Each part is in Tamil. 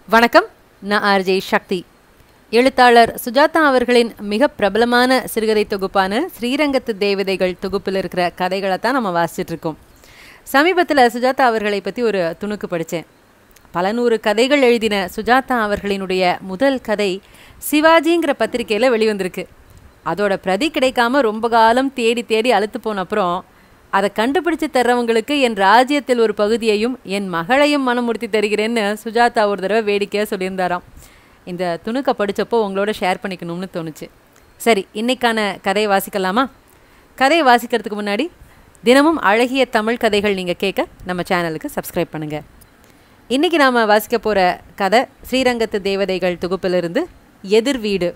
வணக்கம் நான் ஆர்ஜே சக்தி எழுத்தாளர் சுஜாதா அவர்களின் மிக பிரபலமான சிறுகதை தொகுப்பான ஸ்ரீரங்கத்து தேவதைகள் தொகுப்பில் இருக்கிற கதைகளை தான் நம்ம வாசிச்சுட்டு இருக்கோம் சமீபத்தில் சுஜாதா அவர்களை பற்றி ஒரு துணுக்கு படித்தேன் பல நூறு கதைகள் எழுதின சுஜாதா அவர்களினுடைய முதல் கதை சிவாஜிங்கிற பத்திரிக்கையில் வெளிவந்திருக்கு அதோட பிரதி கிடைக்காம ரொம்ப காலம் தேடி தேடி அழுத்து போன அப்புறம் அதை கண்டுபிடிச்சு தர்றவங்களுக்கு என் ராஜ்யத்தில் ஒரு பகுதியையும் என் மகளையும் மனமுடுத்தி தருகிறேன்னு சுஜாதா ஒரு தடவை வேடிக்கையாக சொல்லியிருந்தாராம் இந்த துணுக்கை படித்தப்போ உங்களோட ஷேர் பண்ணிக்கணும்னு தோணுச்சு சரி இன்னைக்கான கதையை வாசிக்கலாமா கதையை வாசிக்கிறதுக்கு முன்னாடி தினமும் அழகிய தமிழ் கதைகள் நீங்கள் கேட்க நம்ம சேனலுக்கு சப்ஸ்கிரைப் பண்ணுங்கள் இன்றைக்கி நாம் வாசிக்க போகிற கதை ஸ்ரீரங்கத்து தேவதைகள் தொகுப்பிலிருந்து எதிர் வீடு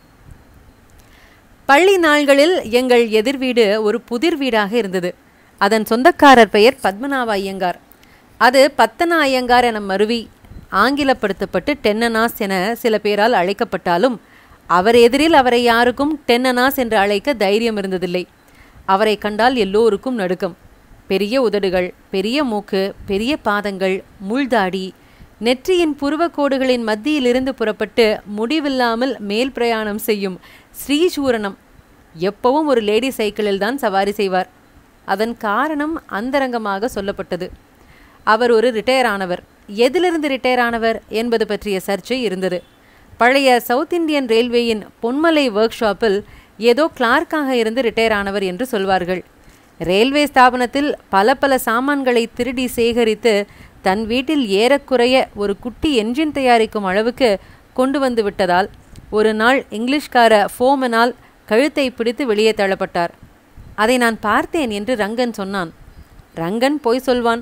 பள்ளி நாள்களில் எங்கள் எதிர் வீடு ஒரு புதிர் வீடாக இருந்தது அதன் சொந்தக்காரர் பெயர் பத்மநாப ஐயங்கார் அது பத்தன ஐயங்கார் என மருவி ஆங்கிலப்படுத்தப்பட்டு டென்னனாஸ் என சில பேரால் அழைக்கப்பட்டாலும் அவர் எதிரில் அவரை யாருக்கும் டென்னனாஸ் என்று அழைக்க தைரியம் இருந்ததில்லை அவரை கண்டால் எல்லோருக்கும் நடுக்கம் பெரிய உதடுகள் பெரிய மூக்கு பெரிய பாதங்கள் முள்தாடி நெற்றியின் புருவக்கோடுகளின் மத்தியிலிருந்து புறப்பட்டு முடிவில்லாமல் மேல் பிரயாணம் செய்யும் ஸ்ரீசூரணம் எப்பவும் ஒரு லேடி சைக்கிளில் தான் சவாரி செய்வார் அதன் காரணம் அந்தரங்கமாக சொல்லப்பட்டது அவர் ஒரு ரிட்டையர் ஆனவர் எதிலிருந்து ரிட்டையர் ஆனவர் என்பது பற்றிய சர்ச்சை இருந்தது பழைய சவுத் இந்தியன் ரயில்வேயின் பொன்மலை ஒர்க் ஷாப்பில் ஏதோ கிளார்க்காக இருந்து ரிட்டையர் ஆனவர் என்று சொல்வார்கள் ரயில்வே ஸ்தாபனத்தில் பல பல சாமான்களை திருடி சேகரித்து தன் வீட்டில் ஏறக்குறைய ஒரு குட்டி என்ஜின் தயாரிக்கும் அளவுக்கு கொண்டு வந்து விட்டதால் ஒரு நாள் இங்கிலீஷ்கார ஃபோமனால் கழுத்தை பிடித்து வெளியே தள்ளப்பட்டார் அதை நான் பார்த்தேன் என்று ரங்கன் சொன்னான் ரங்கன் பொய் சொல்வான்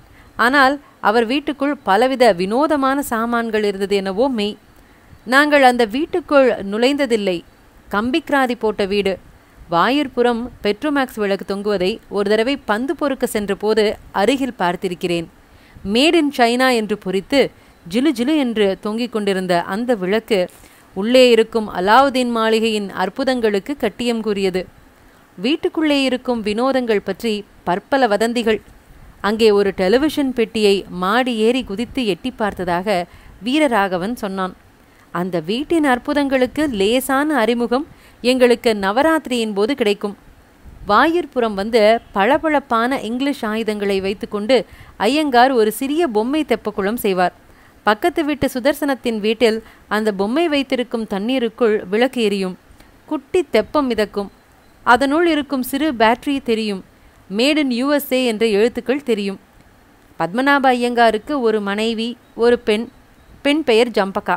ஆனால் அவர் வீட்டுக்குள் பலவித வினோதமான சாமான்கள் இருந்தது என்னவோ மெய் நாங்கள் அந்த வீட்டுக்குள் நுழைந்ததில்லை கம்பிக்ராதி போட்ட வீடு வாயிற்புறம் பெட்ரோமேக்ஸ் விளக்கு தொங்குவதை ஒரு தடவை பந்து பொறுக்க சென்ற போது அருகில் பார்த்திருக்கிறேன் மேட் இன் சைனா என்று பொறித்து ஜிலு ஜிலு என்று தொங்கிக் கொண்டிருந்த அந்த விளக்கு உள்ளே இருக்கும் அலாவுதீன் மாளிகையின் அற்புதங்களுக்கு கட்டியம் கூறியது வீட்டுக்குள்ளே இருக்கும் வினோதங்கள் பற்றி பற்பல வதந்திகள் அங்கே ஒரு டெலிவிஷன் பெட்டியை மாடி ஏறி குதித்து எட்டி பார்த்ததாக வீரராகவன் சொன்னான் அந்த வீட்டின் அற்புதங்களுக்கு லேசான அறிமுகம் எங்களுக்கு நவராத்திரியின் போது கிடைக்கும் வாயிற்புறம் வந்து பளபளப்பான இங்கிலீஷ் ஆயுதங்களை வைத்துக்கொண்டு ஐயங்கார் ஒரு சிறிய பொம்மை தெப்பக்குளம் செய்வார் பக்கத்து வீட்டு சுதர்சனத்தின் வீட்டில் அந்த பொம்மை வைத்திருக்கும் தண்ணீருக்குள் விளக்கு எரியும் குட்டி தெப்பம் மிதக்கும் அதனுள் இருக்கும் சிறு பேட்டரி தெரியும் மேட் இன் யூஎஸ்ஏ என்ற எழுத்துக்கள் தெரியும் பத்மநாப ஐயங்காருக்கு ஒரு மனைவி ஒரு பெண் பெண் பெயர் ஜம்பகா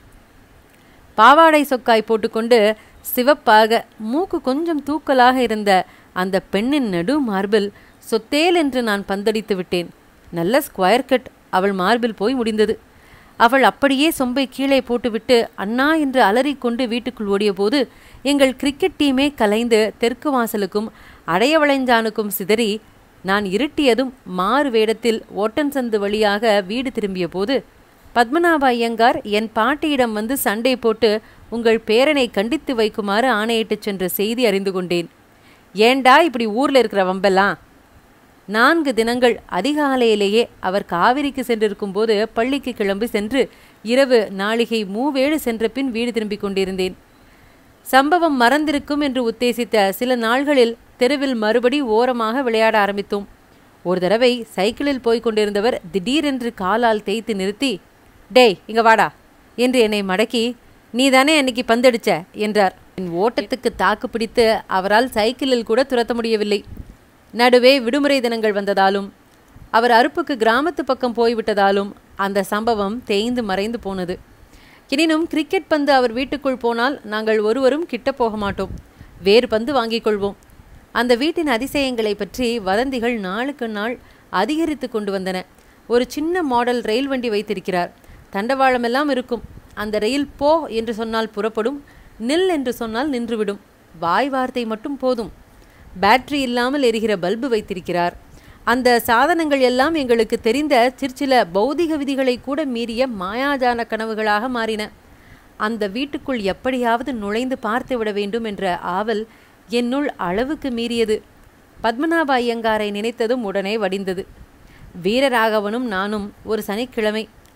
பாவாடை சொக்காய் போட்டுக்கொண்டு சிவப்பாக மூக்கு கொஞ்சம் தூக்கலாக இருந்த அந்த பெண்ணின் நடு மார்பில் சொத்தேல் என்று நான் பந்தடித்து விட்டேன் நல்ல ஸ்கொயர் கட் அவள் மார்பில் போய் முடிந்தது அவள் அப்படியே சொம்பை கீழே போட்டுவிட்டு அண்ணா என்று அலறிக்கொண்டு வீட்டுக்குள் ஓடியபோது எங்கள் கிரிக்கெட் டீமே கலைந்து தெற்கு வாசலுக்கும் அடையவளைஞ்சானுக்கும் சிதறி நான் இருட்டியதும் மாறு வேடத்தில் ஓட்டன்சந்து வழியாக வீடு திரும்பிய போது பத்மநாப ஐயங்கார் என் பாட்டியிடம் வந்து சண்டை போட்டு உங்கள் பேரனை கண்டித்து வைக்குமாறு ஆணையிட்டுச் சென்ற செய்தி அறிந்து கொண்டேன் ஏண்டா இப்படி ஊர்ல இருக்கிற வம்பெல்லாம் நான்கு தினங்கள் அதிகாலையிலேயே அவர் காவிரிக்கு சென்றிருக்கும் போது பள்ளிக்கு கிளம்பி சென்று இரவு நாளிகை மூவேழு சென்ற பின் வீடு திரும்பிக் கொண்டிருந்தேன் சம்பவம் மறந்திருக்கும் என்று உத்தேசித்த சில நாள்களில் தெருவில் மறுபடி ஓரமாக விளையாட ஆரம்பித்தோம் ஒரு தடவை சைக்கிளில் போய்க் கொண்டிருந்தவர் திடீரென்று காலால் தேய்த்து நிறுத்தி டேய் இங்க வாடா என்று என்னை மடக்கி நீ தானே அன்னைக்கு பந்தடிச்ச என்றார் என் ஓட்டத்துக்கு தாக்கு பிடித்து அவரால் சைக்கிளில் கூட துரத்த முடியவில்லை நடுவே விடுமுறை தினங்கள் வந்ததாலும் அவர் அறுப்புக்கு கிராமத்து பக்கம் போய்விட்டதாலும் அந்த சம்பவம் தேய்ந்து மறைந்து போனது எனினும் கிரிக்கெட் பந்து அவர் வீட்டுக்குள் போனால் நாங்கள் ஒருவரும் கிட்ட போக மாட்டோம் வேறு பந்து வாங்கிக் கொள்வோம் அந்த வீட்டின் அதிசயங்களை பற்றி வதந்திகள் நாளுக்கு நாள் அதிகரித்து கொண்டு வந்தன ஒரு சின்ன மாடல் ரயில் வண்டி வைத்திருக்கிறார் தண்டவாளமெல்லாம் இருக்கும் அந்த ரயில் போ என்று சொன்னால் புறப்படும் நில் என்று சொன்னால் நின்றுவிடும் வாய் வார்த்தை மட்டும் போதும் பேட்டரி இல்லாமல் எரிகிற பல்பு வைத்திருக்கிறார் அந்த சாதனங்கள் எல்லாம் எங்களுக்கு தெரிந்த சிற்சில பௌதிக விதிகளை கூட மீறிய மாயாஜான கனவுகளாக மாறின அந்த வீட்டுக்குள் எப்படியாவது நுழைந்து பார்த்து விட வேண்டும் என்ற ஆவல் என்னுள் அளவுக்கு மீறியது பத்மநாப ஐயங்காரை நினைத்ததும் உடனே வடிந்தது வீரராகவனும் நானும் ஒரு சனிக்கிழமை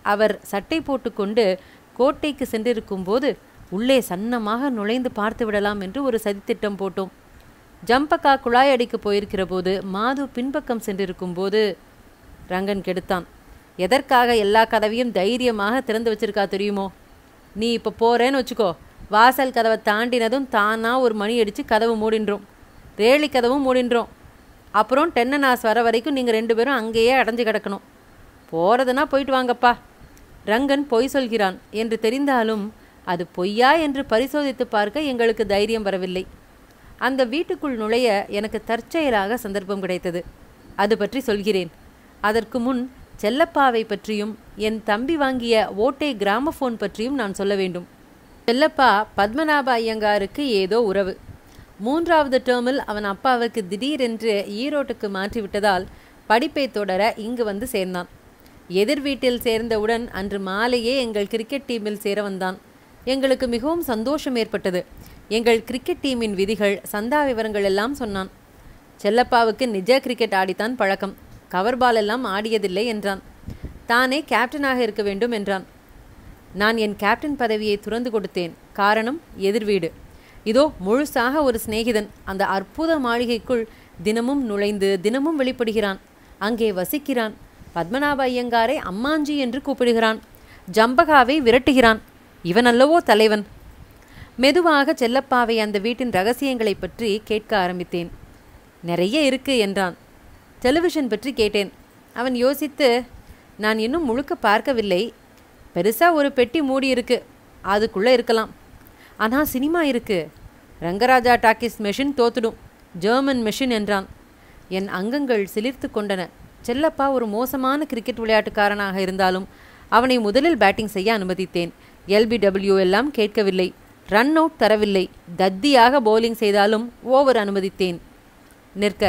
அவர் சட்டை போட்டுக்கொண்டு கோட்டைக்கு சென்றிருக்கும்போது உள்ளே சன்னமாக நுழைந்து பார்த்து விடலாம் என்று ஒரு சதித்திட்டம் போட்டோம் ஜம்பக்கா குழாய் அடிக்க போயிருக்கிற போது மாது பின்பக்கம் சென்றிருக்கும் போது ரங்கன் கெடுத்தான் எதற்காக எல்லா கதவையும் தைரியமாக திறந்து வச்சிருக்கா தெரியுமோ நீ இப்போ போறேன்னு வச்சுக்கோ வாசல் கதவை தாண்டினதும் தானா ஒரு மணி அடித்து கதவு மூடின்றோம் ரேலி கதவும் மூடின்றோம் அப்புறம் டென்னனாஸ் வர வரைக்கும் நீங்கள் ரெண்டு பேரும் அங்கேயே அடைஞ்சு கிடக்கணும் போகிறதுனா போயிட்டு வாங்கப்பா ரங்கன் பொய் சொல்கிறான் என்று தெரிந்தாலும் அது பொய்யா என்று பரிசோதித்து பார்க்க எங்களுக்கு தைரியம் வரவில்லை அந்த வீட்டுக்குள் நுழைய எனக்கு தற்செயலாக சந்தர்ப்பம் கிடைத்தது அது பற்றி சொல்கிறேன் அதற்கு முன் செல்லப்பாவை பற்றியும் என் தம்பி வாங்கிய ஓட்டை கிராமபோன் பற்றியும் நான் சொல்ல வேண்டும் செல்லப்பா பத்மநாப ஐயங்காருக்கு ஏதோ உறவு மூன்றாவது டேர்மில் அவன் அப்பாவுக்கு திடீரென்று ஈரோட்டுக்கு மாற்றிவிட்டதால் படிப்பை தொடர இங்கு வந்து சேர்ந்தான் எதிர் வீட்டில் சேர்ந்தவுடன் அன்று மாலையே எங்கள் கிரிக்கெட் டீமில் சேர வந்தான் எங்களுக்கு மிகவும் சந்தோஷம் ஏற்பட்டது எங்கள் கிரிக்கெட் டீமின் விதிகள் சந்தா விவரங்கள் எல்லாம் சொன்னான் செல்லப்பாவுக்கு நிஜ கிரிக்கெட் ஆடித்தான் பழக்கம் கவர் பால் எல்லாம் ஆடியதில்லை என்றான் தானே கேப்டனாக இருக்க வேண்டும் என்றான் நான் என் கேப்டன் பதவியை துறந்து கொடுத்தேன் காரணம் எதிர்வீடு இதோ முழுசாக ஒரு சிநேகிதன் அந்த அற்புத மாளிகைக்குள் தினமும் நுழைந்து தினமும் வெளிப்படுகிறான் அங்கே வசிக்கிறான் பத்மநாப ஐயங்காரை அம்மாஞ்சி என்று கூப்பிடுகிறான் ஜம்பகாவை விரட்டுகிறான் இவன் அல்லவோ தலைவன் மெதுவாக செல்லப்பாவை அந்த வீட்டின் ரகசியங்களை பற்றி கேட்க ஆரம்பித்தேன் நிறைய இருக்கு என்றான் டெலிவிஷன் பற்றி கேட்டேன் அவன் யோசித்து நான் இன்னும் முழுக்க பார்க்கவில்லை பெருசாக ஒரு பெட்டி மூடி இருக்கு அதுக்குள்ளே இருக்கலாம் ஆனால் சினிமா இருக்கு ரங்கராஜா டாக்கிஸ் மெஷின் தோத்துடும் ஜெர்மன் மெஷின் என்றான் என் அங்கங்கள் சிலிர்த்து கொண்டன செல்லப்பா ஒரு மோசமான கிரிக்கெட் விளையாட்டுக்காரனாக இருந்தாலும் அவனை முதலில் பேட்டிங் செய்ய அனுமதித்தேன் எல்பிடபிள்யூ எல்லாம் கேட்கவில்லை ரன் அவுட் தரவில்லை தத்தியாக பவுலிங் செய்தாலும் ஓவர் அனுமதித்தேன் நிற்க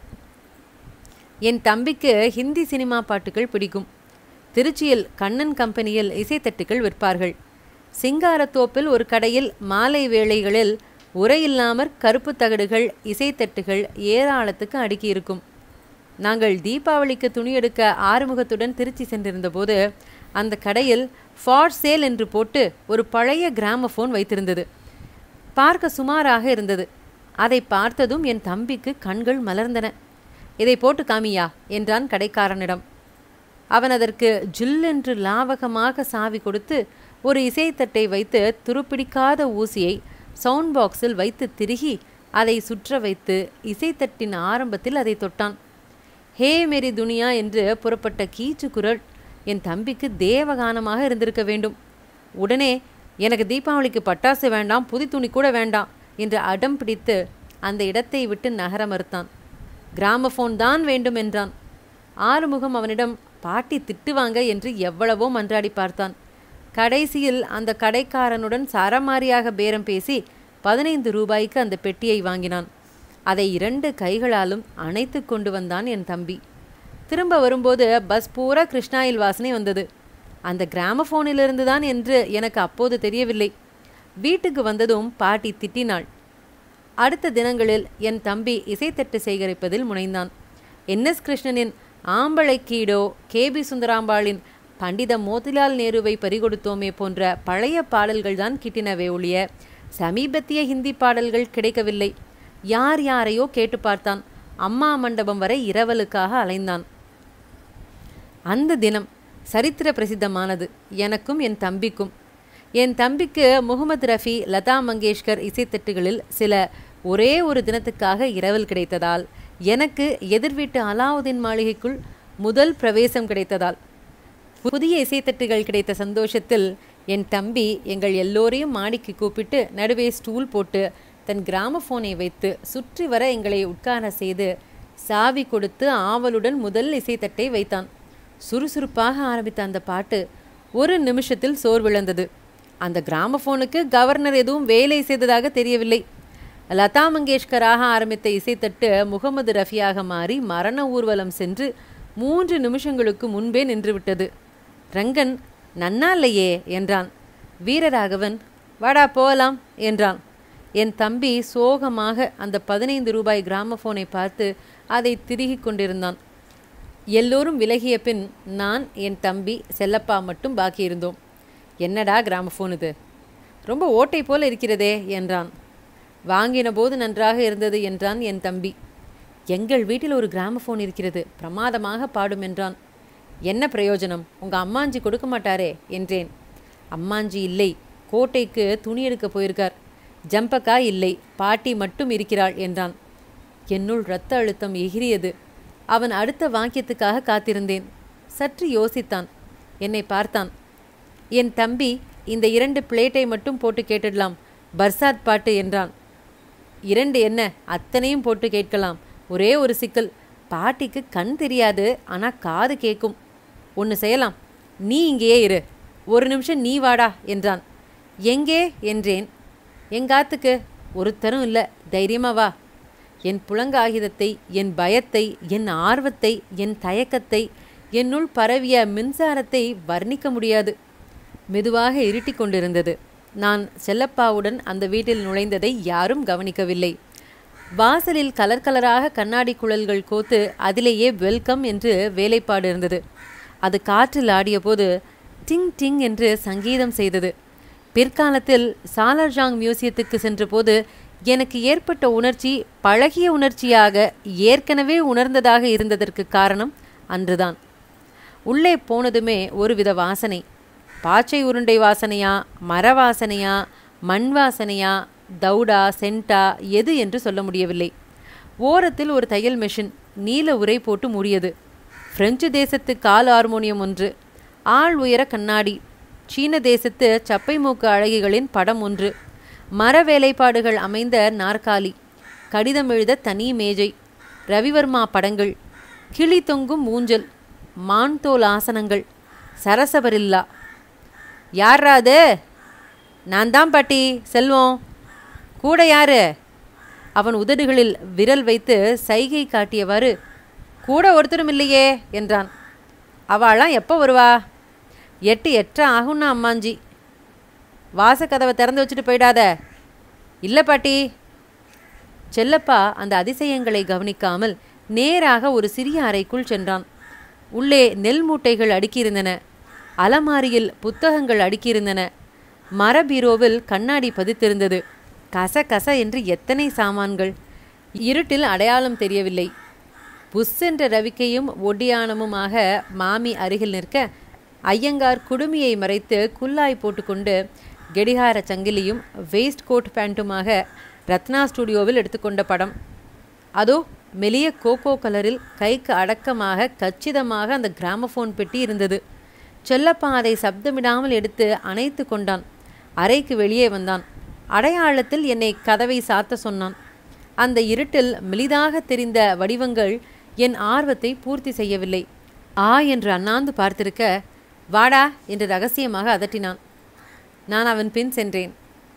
என் தம்பிக்கு ஹிந்தி சினிமா பாட்டுகள் பிடிக்கும் திருச்சியில் கண்ணன் கம்பெனியில் இசைத்தட்டுகள் விற்பார்கள் சிங்காரத்தோப்பில் ஒரு கடையில் மாலை வேளைகளில் உரையில்லாமற் கருப்பு தகடுகள் இசைத்தட்டுகள் ஏராளத்துக்கு அடுக்கி இருக்கும் நாங்கள் தீபாவளிக்கு துணி எடுக்க ஆறுமுகத்துடன் திருச்சி சென்றிருந்தபோது அந்த கடையில் ஃபார் சேல் என்று போட்டு ஒரு பழைய கிராமஃபோன் வைத்திருந்தது பார்க்க சுமாராக இருந்தது அதை பார்த்ததும் என் தம்பிக்கு கண்கள் மலர்ந்தன இதை போட்டு காமியா என்றான் கடைக்காரனிடம் அவன் அதற்கு ஜில்லென்று லாவகமாக சாவி கொடுத்து ஒரு இசைத்தட்டை வைத்து துருப்பிடிக்காத ஊசியை சவுண்ட் பாக்ஸில் வைத்து திருகி அதை சுற்ற வைத்து இசைத்தட்டின் ஆரம்பத்தில் அதை தொட்டான் ஹே மேரி துனியா என்று புறப்பட்ட கீச்சு குரல் என் தம்பிக்கு தேவகானமாக இருந்திருக்க வேண்டும் உடனே எனக்கு தீபாவளிக்கு பட்டாசு வேண்டாம் புது துணி கூட வேண்டாம் என்று அடம் பிடித்து அந்த இடத்தை விட்டு நகர மறுத்தான் கிராமஃபோன் தான் வேண்டும் என்றான் ஆறுமுகம் அவனிடம் பாட்டி திட்டுவாங்க என்று எவ்வளவோ மன்றாடி பார்த்தான் கடைசியில் அந்த கடைக்காரனுடன் சரமாரியாக பேரம் பேசி பதினைந்து ரூபாய்க்கு அந்த பெட்டியை வாங்கினான் அதை இரண்டு கைகளாலும் அணைத்து கொண்டு வந்தான் என் தம்பி திரும்ப வரும்போது பஸ் பூரா கிருஷ்ணாயில் வாசனை வந்தது அந்த கிராமஃபோனிலிருந்து தான் என்று எனக்கு அப்போது தெரியவில்லை வீட்டுக்கு வந்ததும் பாட்டி திட்டினாள் அடுத்த தினங்களில் என் தம்பி இசைத்தட்டு சேகரிப்பதில் முனைந்தான் என்எஸ் கிருஷ்ணனின் ஆம்பளை கீடோ கே பி சுந்தராம்பாளின் பண்டித மோதிலால் நேருவை பறிகொடுத்தோமே போன்ற பழைய பாடல்கள் தான் கிட்டினவே ஒழிய சமீபத்திய ஹிந்தி பாடல்கள் கிடைக்கவில்லை யார் யாரையோ கேட்டு பார்த்தான் அம்மா மண்டபம் வரை இரவலுக்காக அலைந்தான் அந்த தினம் சரித்திர பிரசித்தமானது எனக்கும் என் தம்பிக்கும் என் தம்பிக்கு முகமது ரஃபி லதா மங்கேஷ்கர் இசைத்தட்டுகளில் சில ஒரே ஒரு தினத்துக்காக இரவல் கிடைத்ததால் எனக்கு எதிர் வீட்டு அலாவுதீன் மாளிகைக்குள் முதல் பிரவேசம் கிடைத்ததால் புதிய இசைத்தட்டுகள் கிடைத்த சந்தோஷத்தில் என் தம்பி எங்கள் எல்லோரையும் மாடிக்கு கூப்பிட்டு நடுவே ஸ்டூல் போட்டு தன் கிராமஃபோனை வைத்து சுற்றி வர எங்களை உட்கார செய்து சாவி கொடுத்து ஆவலுடன் முதல் இசைத்தட்டை வைத்தான் சுறுசுறுப்பாக ஆரம்பித்த அந்த பாட்டு ஒரு நிமிஷத்தில் சோர்விழந்தது அந்த கிராமஃபோனுக்கு கவர்னர் எதுவும் வேலை செய்ததாக தெரியவில்லை லதா மங்கேஷ்கராக ஆரம்பித்த இசைத்தட்டு முகமது ரஃபியாக மாறி மரண ஊர்வலம் சென்று மூன்று நிமிஷங்களுக்கு முன்பே நின்றுவிட்டது ரங்கன் நன்னா இல்லையே என்றான் வீரராகவன் வாடா போகலாம் என்றான் என் தம்பி சோகமாக அந்த பதினைந்து ரூபாய் கிராமஃபோனை பார்த்து அதை திருகிக் கொண்டிருந்தான் எல்லோரும் விலகிய பின் நான் என் தம்பி செல்லப்பா மட்டும் பாக்கி இருந்தோம் என்னடா கிராமஃபோன் இது ரொம்ப ஓட்டை போல இருக்கிறதே என்றான் வாங்கின போது நன்றாக இருந்தது என்றான் என் தம்பி எங்கள் வீட்டில் ஒரு கிராமஃபோன் இருக்கிறது பிரமாதமாக பாடும் என்றான் என்ன பிரயோஜனம் உங்க அம்மாஞ்சி கொடுக்க மாட்டாரே என்றேன் அம்மாஞ்சி இல்லை கோட்டைக்கு துணி எடுக்க போயிருக்கார் ஜம்பக்கா இல்லை பாட்டி மட்டும் இருக்கிறாள் என்றான் என்னுள் இரத்த அழுத்தம் எகிரியது அவன் அடுத்த வாக்கியத்துக்காக காத்திருந்தேன் சற்று யோசித்தான் என்னை பார்த்தான் என் தம்பி இந்த இரண்டு பிளேட்டை மட்டும் போட்டு கேட்டுடலாம் பர்சாத் பாட்டு என்றான் இரண்டு என்ன அத்தனையும் போட்டு கேட்கலாம் ஒரே ஒரு சிக்கல் பாட்டிக்கு கண் தெரியாது ஆனால் காது கேட்கும் ஒன்று செய்யலாம் நீ இங்கேயே இரு ஒரு நிமிஷம் நீ வாடா என்றான் எங்கே என்றேன் எங்காத்துக்கு ஒருத்தரும் இல்லை தைரியமா வா என் புலங்காகிதத்தை என் பயத்தை என் ஆர்வத்தை என் தயக்கத்தை என்னுள் பரவிய மின்சாரத்தை வர்ணிக்க முடியாது மெதுவாக இருட்டிக் கொண்டிருந்தது நான் செல்லப்பாவுடன் அந்த வீட்டில் நுழைந்ததை யாரும் கவனிக்கவில்லை வாசலில் கலர் கலராக கண்ணாடி குழல்கள் கோத்து அதிலேயே வெல்கம் என்று வேலைப்பாடு இருந்தது அது காற்றில் ஆடியபோது டிங் டிங் என்று சங்கீதம் செய்தது பிற்காலத்தில் சாலர்ஜாங் மியூசியத்துக்கு சென்றபோது எனக்கு ஏற்பட்ட உணர்ச்சி பழகிய உணர்ச்சியாக ஏற்கனவே உணர்ந்ததாக இருந்ததற்கு காரணம் அன்றுதான் உள்ளே போனதுமே ஒருவித வாசனை பாச்சை உருண்டை வாசனையா மர வாசனையா மண் வாசனையா தௌடா சென்டா எது என்று சொல்ல முடியவில்லை ஓரத்தில் ஒரு தையல் மெஷின் நீல உரை போட்டு மூடியது பிரெஞ்சு தேசத்து கால் ஹார்மோனியம் ஒன்று ஆள் உயர கண்ணாடி சீன தேசத்து சப்பை மூக்கு அழகிகளின் படம் ஒன்று மர வேலைப்பாடுகள் அமைந்த நாற்காலி கடிதம் எழுத தனி மேஜை ரவிவர்மா படங்கள் கிளி தொங்கும் ஊஞ்சல் மான்தோல் ஆசனங்கள் சரசபரில்லா யார்ரா அது நான் தான் பாட்டி செல்வம் கூட யாரு அவன் உதடுகளில் விரல் வைத்து சைகை காட்டியவாறு கூட ஒருத்தரும் இல்லையே என்றான் அவளாம் எப்போ வருவா எட்டு எட்டரை ஆகும்னா அம்மாஞ்சி வாசக்கதவை திறந்து வச்சுட்டு போயிடாத இல்லை பாட்டி செல்லப்பா அந்த அதிசயங்களை கவனிக்காமல் நேராக ஒரு சிறிய அறைக்குள் சென்றான் உள்ளே நெல் மூட்டைகள் அடுக்கியிருந்தன அலமாரியில் புத்தகங்கள் அடுக்கியிருந்தன மர பீரோவில் கண்ணாடி பதித்திருந்தது கச கச என்று எத்தனை சாமான்கள் இருட்டில் அடையாளம் தெரியவில்லை புஸ் என்ற ரவிக்கையும் ஒடியானமுமாக மாமி அருகில் நிற்க ஐயங்கார் குடுமியை மறைத்து குல்லாய் போட்டுக்கொண்டு கெடிகார சங்கிலியும் வேஸ்ட் கோட் பேண்ட்டுமாக ரத்னா ஸ்டுடியோவில் எடுத்துக்கொண்ட படம் அதோ மெலிய கோகோ கலரில் கைக்கு அடக்கமாக கச்சிதமாக அந்த கிராமஃபோன் பெட்டி இருந்தது செல்லப்பா அதை சப்தமிடாமல் எடுத்து அணைத்து கொண்டான் அறைக்கு வெளியே வந்தான் அடையாளத்தில் என்னை கதவை சாத்த சொன்னான் அந்த இருட்டில் மெலிதாக தெரிந்த வடிவங்கள் என் ஆர்வத்தை பூர்த்தி செய்யவில்லை ஆ என்று அண்ணாந்து பார்த்திருக்க வாடா என்று ரகசியமாக அதட்டினான் நான் அவன் பின் சென்றேன்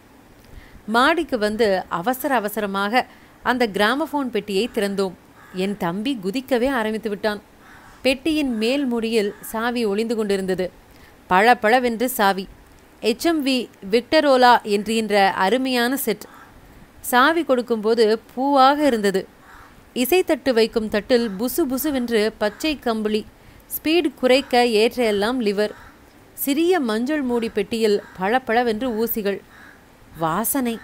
மாடிக்கு வந்து அவசர அவசரமாக அந்த கிராமஃபோன் பெட்டியை திறந்தோம் என் தம்பி குதிக்கவே ஆரம்பித்து விட்டான் பெட்டியின் மேல் முடியில் சாவி ஒளிந்து கொண்டிருந்தது பளபளவென்று சாவி எச்எம்வி விக்டரோலா என்கின்ற அருமையான செட் சாவி கொடுக்கும்போது பூவாக இருந்தது இசைத்தட்டு வைக்கும் தட்டில் புசு புசுவென்று பச்சை கம்பளி ஸ்பீடு குறைக்க ஏற்ற எல்லாம் லிவர் சிறிய மஞ்சள் மூடி பெட்டியில் பளபளவென்று ஊசிகள் வாசனை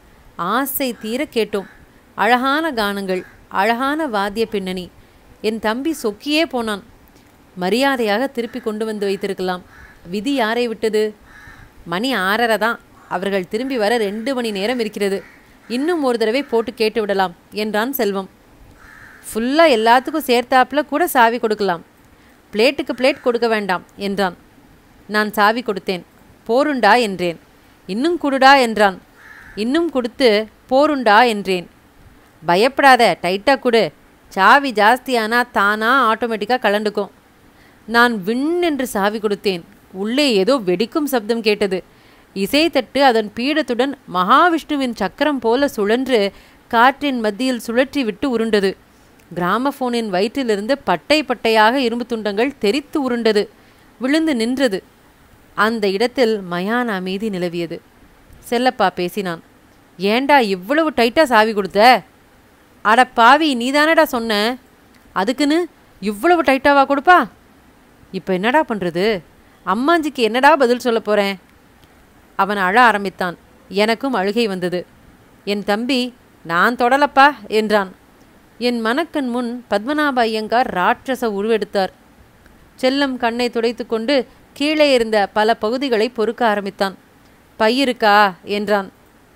ஆசை தீர கேட்டோம் அழகான கானங்கள் அழகான வாத்திய பின்னணி என் தம்பி சொக்கியே போனான் மரியாதையாக திருப்பி கொண்டு வந்து வைத்திருக்கலாம் விதி யாரை விட்டது மணி ஆறரை தான் அவர்கள் திரும்பி வர ரெண்டு மணி நேரம் இருக்கிறது இன்னும் ஒரு தடவை போட்டு கேட்டு விடலாம் என்றான் செல்வம் ஃபுல்லாக எல்லாத்துக்கும் சேர்த்தாப்புல கூட சாவி கொடுக்கலாம் பிளேட்டுக்கு பிளேட் கொடுக்க வேண்டாம் என்றான் நான் சாவி கொடுத்தேன் போருண்டா என்றேன் இன்னும் குடுடா என்றான் இன்னும் கொடுத்து போருண்டா என்றேன் பயப்படாத டைட்டாக கொடு சாவி ஜாஸ்தியானா தானா ஆட்டோமேட்டிக்காக கலண்டுக்கும் நான் விண் என்று சாவி கொடுத்தேன் உள்ளே ஏதோ வெடிக்கும் சப்தம் கேட்டது இசைத்தட்டு அதன் பீடத்துடன் மகாவிஷ்ணுவின் சக்கரம் போல சுழன்று காற்றின் மத்தியில் சுழற்றி விட்டு உருண்டது கிராமபோனின் வயிற்றிலிருந்து பட்டை பட்டையாக இரும்பு துண்டங்கள் தெரித்து உருண்டது விழுந்து நின்றது அந்த இடத்தில் மயான அமைதி நிலவியது செல்லப்பா பேசினான் ஏண்டா இவ்வளவு டைட்டா சாவி கொடுத்த அட பாவி நீதானடா சொன்ன அதுக்குன்னு இவ்வளவு டைட்டாவா கொடுப்பா இப்போ என்னடா பண்ணுறது அம்மாஞ்சிக்கு என்னடா பதில் சொல்ல போகிறேன் அவன் அழ ஆரம்பித்தான் எனக்கும் அழுகை வந்தது என் தம்பி நான் தொடலப்பா என்றான் என் மனக்கண் முன் பத்மநாப ஐயங்கார் ராட்சச உருவெடுத்தார் செல்லம் கண்ணை துடைத்து கொண்டு கீழே இருந்த பல பகுதிகளை பொறுக்க ஆரம்பித்தான் பையிருக்கா என்றான்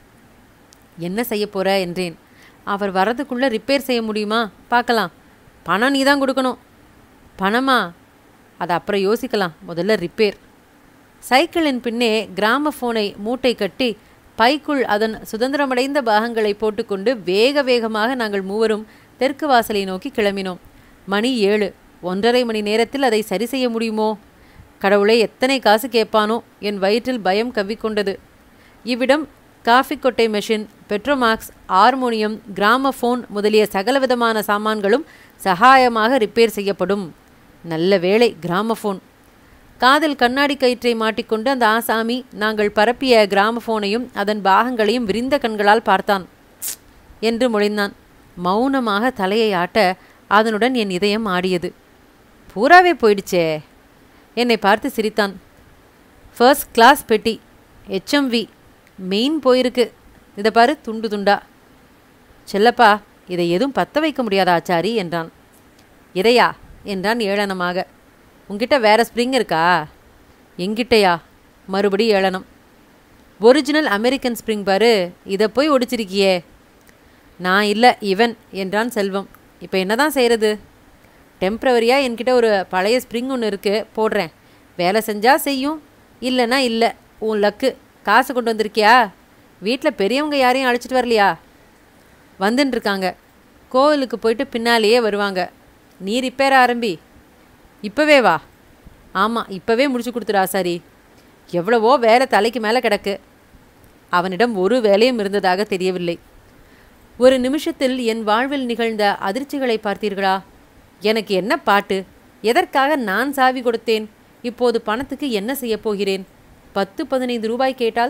என்ன செய்ய போற என்றேன் அவர் வரதுக்குள்ள ரிப்பேர் செய்ய முடியுமா பார்க்கலாம் பணம் நீ தான் கொடுக்கணும் பணமா அதை அப்புறம் யோசிக்கலாம் முதல்ல ரிப்பேர் சைக்கிளின் பின்னே கிராம ஃபோனை மூட்டை கட்டி பைக்குள் அதன் சுதந்திரமடைந்த பாகங்களை போட்டுக்கொண்டு வேக வேகமாக நாங்கள் மூவரும் தெற்கு வாசலை நோக்கி கிளம்பினோம் மணி ஏழு ஒன்றரை மணி நேரத்தில் அதை சரி செய்ய முடியுமோ கடவுளே எத்தனை காசு கேட்பானோ என் வயிற்றில் பயம் கவ்விக்கொண்டது இவ்விடம் காஃபி கொட்டை மெஷின் பெட்ரோமாக்ஸ் ஹார்மோனியம் கிராமஃபோன் முதலிய சகலவிதமான சாமான்களும் சகாயமாக ரிப்பேர் செய்யப்படும் நல்ல வேளை கிராமஃபோன் காதில் கண்ணாடி கயிற்றை மாட்டிக்கொண்டு அந்த ஆசாமி நாங்கள் பரப்பிய கிராமஃபோனையும் அதன் பாகங்களையும் விரிந்த கண்களால் பார்த்தான் "ப்ஸ்" என்று மொழிந்தான் மௌனமாக தலையை ஆட்ட அதனுடன் என் இதயம் ஆடியது பூராவே போயிடுச்சே என்னை பார்த்து சிரித்தான் ஃபர்ஸ்ட் கிளாஸ் பெட்டி ஹெச்எம்வி மெயின் போயிருக்கு இதை பாரு துண்டு துண்டா செல்லப்பா இதை எதுவும் பத்த வைக்க முடியாதா ஆச்சாரி என்றான் இதையா என்றான் ஏளனமாக உன்கிட்ட வேற ஸ்ப்ரிங் இருக்கா எங்கிட்டயா மறுபடி ஏளனம் ஒரிஜினல் அமெரிக்கன் ஸ்ப்ரிங் பாரு இதை போய் ஒடிச்சிருக்கியே நான் இல்லை இவன் என்றான் செல்வம் இப்போ என்னதான் செய்கிறது டெம்ப்ரவரியாக என்கிட்ட ஒரு பழைய ஸ்ப்ரிங் ஒன்று இருக்குது போடுறேன் வேலை செஞ்சால் செய்யும் இல்லைன்னா இல்லை உன் லக்கு காசு கொண்டு வந்திருக்கியா வீட்டில் பெரியவங்க யாரையும் அழைச்சிட்டு வரலையா வந்துன்னு இருக்காங்க கோவிலுக்கு போயிட்டு பின்னாலேயே வருவாங்க நீ ரிப்பேர் ஆரம்பி இப்போவே வா ஆமாம் இப்போவே முடிச்சு கொடுத்துடா சரி எவ்வளவோ வேலை தலைக்கு மேலே கிடக்கு அவனிடம் ஒரு வேலையும் இருந்ததாக தெரியவில்லை ஒரு நிமிஷத்தில் என் வாழ்வில் நிகழ்ந்த அதிர்ச்சிகளை பார்த்தீர்களா எனக்கு என்ன பாட்டு எதற்காக நான் சாவி கொடுத்தேன் இப்போது பணத்துக்கு என்ன செய்யப் போகிறேன் பத்து பதினைந்து ரூபாய் கேட்டால்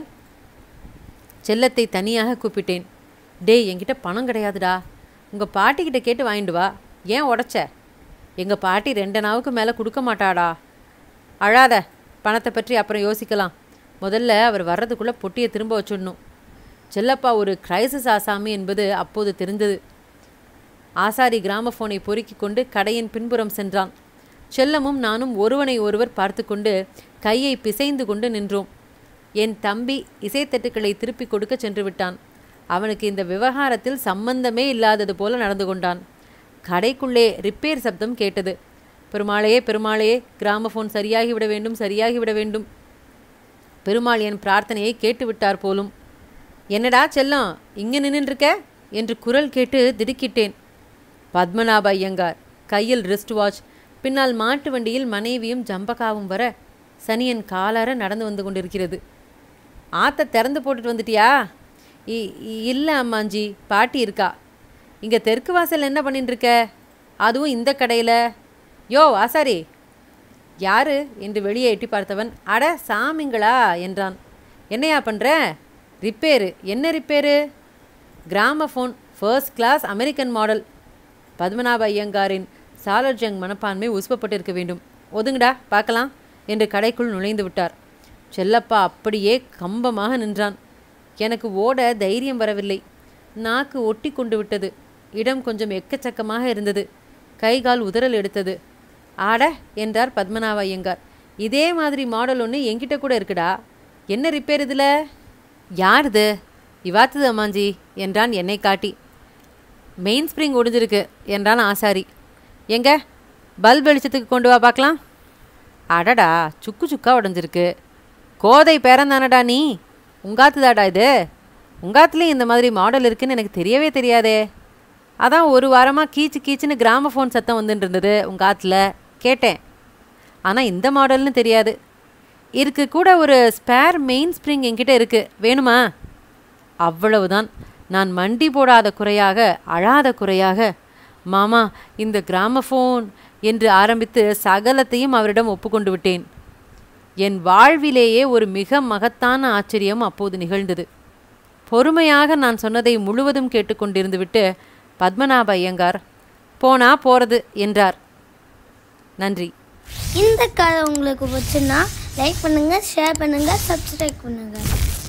செல்லத்தை தனியாக கூப்பிட்டேன் டேய் என்கிட்ட பணம் கிடையாதுடா உங்கள் பாட்டிக்கிட்ட கேட்டு வாங்கிட்டு வா ஏன் உடச்ச எங்கள் பாட்டி ரெண்டு நாவுக்கு மேலே கொடுக்க மாட்டாடா அழாத பணத்தை பற்றி அப்புறம் யோசிக்கலாம் முதல்ல அவர் வர்றதுக்குள்ளே பொட்டியை திரும்ப வச்சிடணும் செல்லப்பா ஒரு கிரைசிஸ் ஆசாமி என்பது அப்போது தெரிந்தது ஆசாரி கிராமஃபோனை பொறுக்கி கொண்டு கடையின் பின்புறம் சென்றான் செல்லமும் நானும் ஒருவனை ஒருவர் பார்த்து கொண்டு கையை பிசைந்து கொண்டு நின்றோம் என் தம்பி இசைத்தட்டுக்களை திருப்பி கொடுக்க சென்று விட்டான் அவனுக்கு இந்த விவகாரத்தில் சம்பந்தமே இல்லாதது போல நடந்து கொண்டான் கடைக்குள்ளே ரிப்பேர் சப்தம் கேட்டது பெருமாளையே பெருமாளையே கிராமஃபோன் சரியாகிவிட வேண்டும் சரியாகிவிட வேண்டும் பெருமாள் என் பிரார்த்தனையை கேட்டுவிட்டார் போலும் என்னடா செல்லம் இங்கே நின்றுருக்க என்று குரல் கேட்டு திடுக்கிட்டேன் பத்மநாப ஐயங்கார் கையில் ரிஸ்ட் வாட்ச் பின்னால் மாட்டு வண்டியில் மனைவியும் ஜம்பகாவும் வர சனியன் காலார நடந்து வந்து கொண்டிருக்கிறது ஆத்த திறந்து போட்டுட்டு வந்துட்டியா இ- இ- இல்லை அம்மாஞ்சி பாட்டி இருக்கா இங்கே தெற்கு வாசல் என்ன பண்ணிட்டு இருக்க அதுவும் இந்த கடையில் யோ ஆசாரி யாரு என்று வெளியே எட்டி பார்த்தவன் அட சாமிங்களா என்றான் என்னையா பண்ற ரிப்பேரு என்ன repair gramophone first class American model Padmanabha ஐயங்காரின் சாலர்ஜங் மனப்பான்மை உசுப்பப்பட்டிருக்க வேண்டும் ஒதுங்கடா பார்க்கலாம் என்று கடைக்குள் நுழைந்து விட்டார் செல்லப்பா அப்படியே கம்பமாக நின்றான் எனக்கு ஓட தைரியம் வரவில்லை நாக்கு ஒட்டி கொண்டு விட்டது இடம் கொஞ்சம் எக்கச்சக்கமாக இருந்தது கைகால் உதறல் எடுத்தது ஆட என்றார் பத்மநாப ஐயங்கார் இதே மாதிரி மாடல் ஒன்று என்கிட்ட கூட இருக்குடா என்ன ரிப்பேர் இதில் யார் இது இவாத்துது அம்மாஞ்சி என்றான் என்னை காட்டி மெயின் ஸ்ப்ரிங் ஒடிஞ்சிருக்கு என்றான் ஆசாரி எங்க பல்ப் வெளிச்சத்துக்கு கொண்டு வா பார்க்கலாம் அடடா சுக்கு சுக்கா உடஞ்சிருக்கு கோதை பேரந்தானடா நீ உங்காத்துதாடா இது உங்காத்துலேயும் இந்த மாதிரி மாடல் இருக்குன்னு எனக்கு தெரியவே தெரியாதே அதான் ஒரு வாரமாக கீச்சு கீச்சுன்னு கிராமஃபோன் சத்தம் வந்துட்டு இருந்தது உங்கள் ஆத்துல கேட்டேன் ஆனால் இந்த மாடல்னு தெரியாது இருக்கு கூட ஒரு ஸ்பேர் மெயின் ஸ்ப்ரிங் என்கிட்ட இருக்கு வேணுமா அவ்வளவுதான் நான் மண்டி போடாத குறையாக அழாத குறையாக மாமா இந்த கிராமஃபோன் என்று ஆரம்பித்து சகலத்தையும் அவரிடம் ஒப்புக்கொண்டு விட்டேன் என் வாழ்விலேயே ஒரு மிக மகத்தான ஆச்சரியம் அப்போது நிகழ்ந்தது பொறுமையாக நான் சொன்னதை முழுவதும் கேட்டுக்கொண்டிருந்து விட்டு பத்மநாப ஐயங்கார் போனா போறது என்றார் நன்றி இந்த கதை உங்களுக்கு பிடிச்சுன்னா லைக் பண்ணுங்கள் ஷேர் பண்ணுங்கள் சப்ஸ்கிரைப் பண்ணுங்கள்